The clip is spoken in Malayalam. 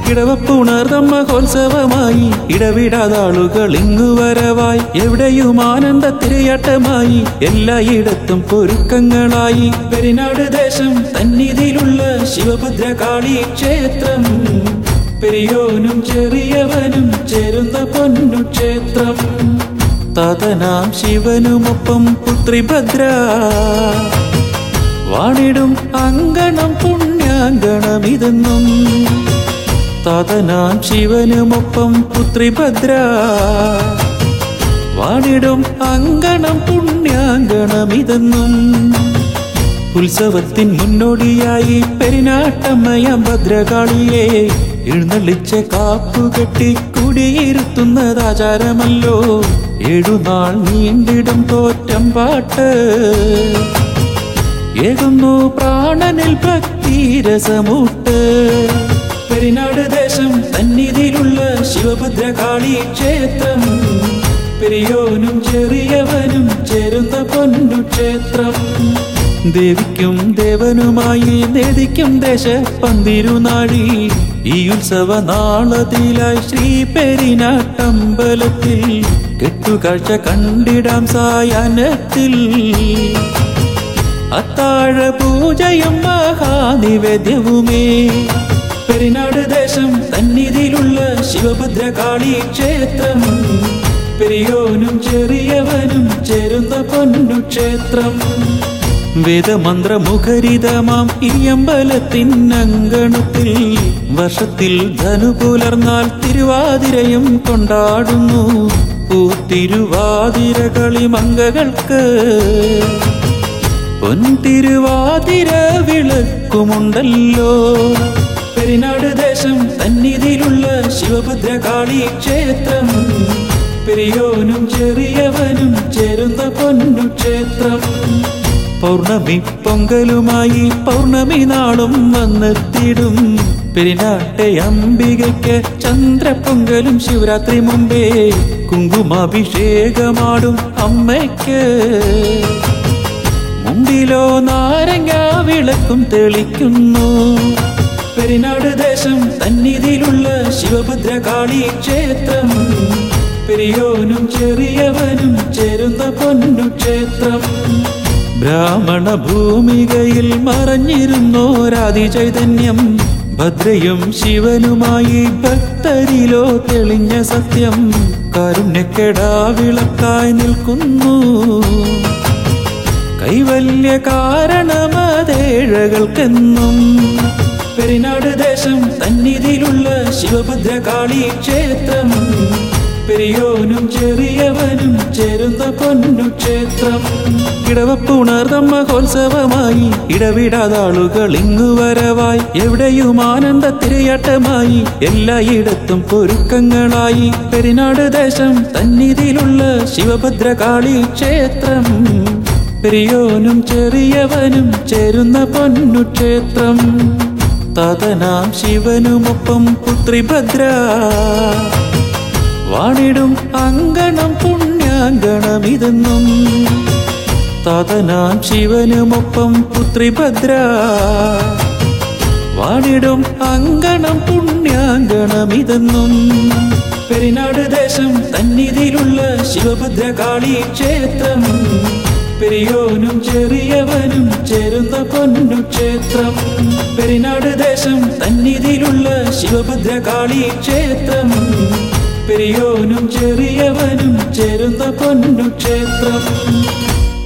ഇടവപ്പുണർന്ന മഹോത്സവമായി ഇടവിടാതാളുകൾ ഇങ്ങു വരവായി എവിടെയും ആനന്ദ തിരയാട്ടമായി എല്ലായിടത്തും പൊരുക്കങ്ങളായി പെരിനാട് ദേശം തന്നിതിലുള്ള ശിവഭദ്രകാളി ക്ഷേത്രം പെരിയോനും ചെറിയവനും ചേരുന്ന പൊന്നു ക്ഷേത്രം തതനാം ശിവനുമൊപ്പം പുത്രി ഭദ്ര വാണിടും അങ്കണം പുണ്യാങ്കണമിതെന്നും തതനാം ശിവനുമൊപ്പം പുത്രി ഭദ്ര വാണിടും അങ്കണം പുണ്യാങ്കണമിതെന്നും ഉത്സവത്തിൻ മുന്നോടിയായി പെരിനാട്ടമ്മയ ഭദ്രകാളിയെ എഴുന്നള്ളിച്ച കാപ്പുകെട്ടി കുടിയിരുത്തുന്നത് ആചാരമല്ലോ ഏഴുനാൾ നീണ്ടിടും തോറ്റം പാട്ട് ഏകുന്നു പ്രാണനിൽ ഭക്തിരസമൂട്ട് പെരിനാട് ദേശം തന്നിതിലുള്ള ശിവഭദ്രകാളി ക്ഷേത്രം പെരിയോനും ചെറിയവനും ചേരുന്ന പൊന്നു ക്ഷേത്രം ദേവിക്കും ദേവനുമായി നേദിക്കും ദേശ പന്തിരുനാഴി ഈ ഉത്സവ നാളത്തിലായി ശ്രീ പെരിനാട്ടമ്പലത്തിൽ കെട്ടുകാഴ്ച കണ്ടിടാം സായാഹ്നത്തിൽ അത്താഴ പൂജയും മഹാനിവേദ്യവുമേ പെരിനാട് ദേശം തന്നിതിലുള്ള ശിവഭദ്രകാളി ക്ഷേത്രം പെരിയോനും ചെറിയവനും ചേരുന്ന പൊന്നു ക്ഷേത്രം വേദമന്ത്രമുഖരിതമാം ഈ അമ്പലത്തിൻ അങ്കണത്തിൽ വർഷത്തിൽ ധനു പുലർന്നാൽ തിരുവാതിരയും കൊണ്ടാടുന്നു പൂത്തിരുവാതിര കളിമങ്കകൾക്ക് പൊൻതിരുവാതിര വിളക്കുമുണ്ടല്ലോ പെരിനാട് ദേശം തന്നിതിലുള്ള ശിവഭദ്രകാളി ക്ഷേത്രം പെരിയോനും ചെറിയവനും ചേരുന്ന പൊന്നു ക്ഷേത്രം പൗർണമി പൊങ്കലുമായി പൗർണമി നാളും വന്നെത്തിടും പെരിനാട്ടെ അംബികയ്ക്ക് ചന്ദ്രപ്പൊങ്കലും ശിവരാത്രി മുമ്പേ കുങ്കുമാഭിഷേകമാടും അമ്മയ്ക്ക് മുമ്പിലോ നാരങ്ങ വിളക്കും തെളിക്കുന്നു പെരിനാട് ദേശം തന്നിതിലുള്ള ശിവഭദ്രകാളി ക്ഷേത്രം പെരിയോനും ചെറിയവനും ചേരുന്ന പൊന്നു ക്ഷേത്രം ബ്രാഹ്മണ ഭൂമികയിൽ മറഞ്ഞിരുന്നോരാദി ചൈതന്യം ഭദ്രയും ശിവനുമായി ഭക്തരിലോ തെളിഞ്ഞ സത്യം കാരുണ്യക്കെടാ വിളക്കായി നിൽക്കുന്നു കൈവല്യ കാരണമതേഴകൾക്കെന്നും പെരിനാട് ദേശം തന്നിതിലുള്ള ശിവഭദ്രകാളി ക്ഷേത്രം പെരിയോനും ചെറിയവനും ചേരുന്ന പൊന്നു ക്ഷേത്രം ഇടവപ്പുണർന്ന മഹോത്സവമായി ഇടവിടാതാളുകൾ ഇങ്ങു വരവായി എവിടെയും ആനന്ദ തിരയാട്ടമായി എല്ലായിടത്തും പൊരുക്കങ്ങളായി പെരിനാട് ദേശം തന്നിതിലുള്ള ശിവഭദ്രകാളി ക്ഷേത്രം പെരിയോനും ചെറിയവനും ചേരുന്ന പൊന്നു ക്ഷേത്രം തതനാം ശിവനുമൊപ്പം പുത്രി ഭദ്ര വാണിടും അങ്കണം പുണ്യാങ്കണമിതെന്നും തതനാം ശിവനുമൊപ്പം പുത്രി ഭദ്ര വാണിടും അങ്കണം പുണ്യാങ്കണമിതെന്നും പെരിനാട് ദേശം തന്നിതിലുള്ള ശിവഭദ്രകാളി ക്ഷേത്രം പെരിയോനും ചെറിയവനും ചേരുന്ന പൊന്നു ക്ഷേത്രം പെരിനാട് ദേശം തന്നിതിലുള്ള ശിവഭദ്രകാളി ക്ഷേത്രം പെരിയോനും ചെറിയവനും ചേരുന്ന പൊന്നു ക്ഷേത്രം